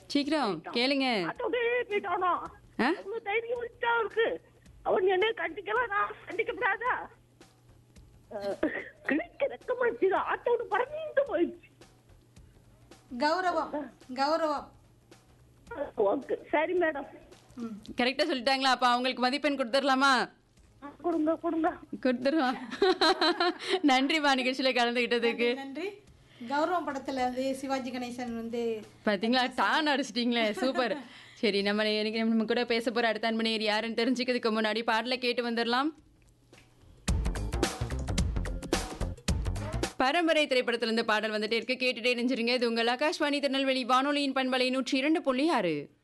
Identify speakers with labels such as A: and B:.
A: சீக்கிரம் கேளுங்க
B: ஆட்டோவே போயிட்டானோ
A: ஆ?
B: அவ்வளவு தைரியம் வச்சுட்டா அவருக்கு அவன் என்ன கண்டிக்கலாம் நான் கண்டிக்கப்படாதா கிழிக்க ரெக்கமாச்சு ஆட்டோடு பறந்து போயிடுச்சு
C: கௌரவம் கௌரவம்
B: ஓகே சரி மேடம்
A: கரெக்டா சொல்லிட்டாங்களா அப்ப அவங்களுக்கு மதிப்பெண் கொடுத்துடலாமா
B: கொடுங்க கொடுங்க
A: கொடுத்துருவான் நன்றிமா நிகழ்ச்சியில கலந்துகிட்டதுக்கு
C: நன்றி கௌரவம் படத்துல வந்து சிவாஜி கணேசன் வந்து
A: பாத்தீங்களா டான் அடிச்சிட்டீங்களே சூப்பர் சரி நம்ம எனக்கு நம்ம கூட பேச போற அடுத்த அன்பனையர் யாருன்னு தெரிஞ்சுக்கிறதுக்கு முன்னாடி பாடலை கேட்டு வந்துடலாம் பரம்பரை திரைப்படத்திலிருந்து பாடல் வந்துட்டே இருக்கு கேட்டுட்டே நெஞ்சிருங்க இது உங்கள் ஆகாஷ்வாணி திருநெல்வேலி வானொலியின் பண்பலை நூற்றி இரண்டு புள்ளி ஆறு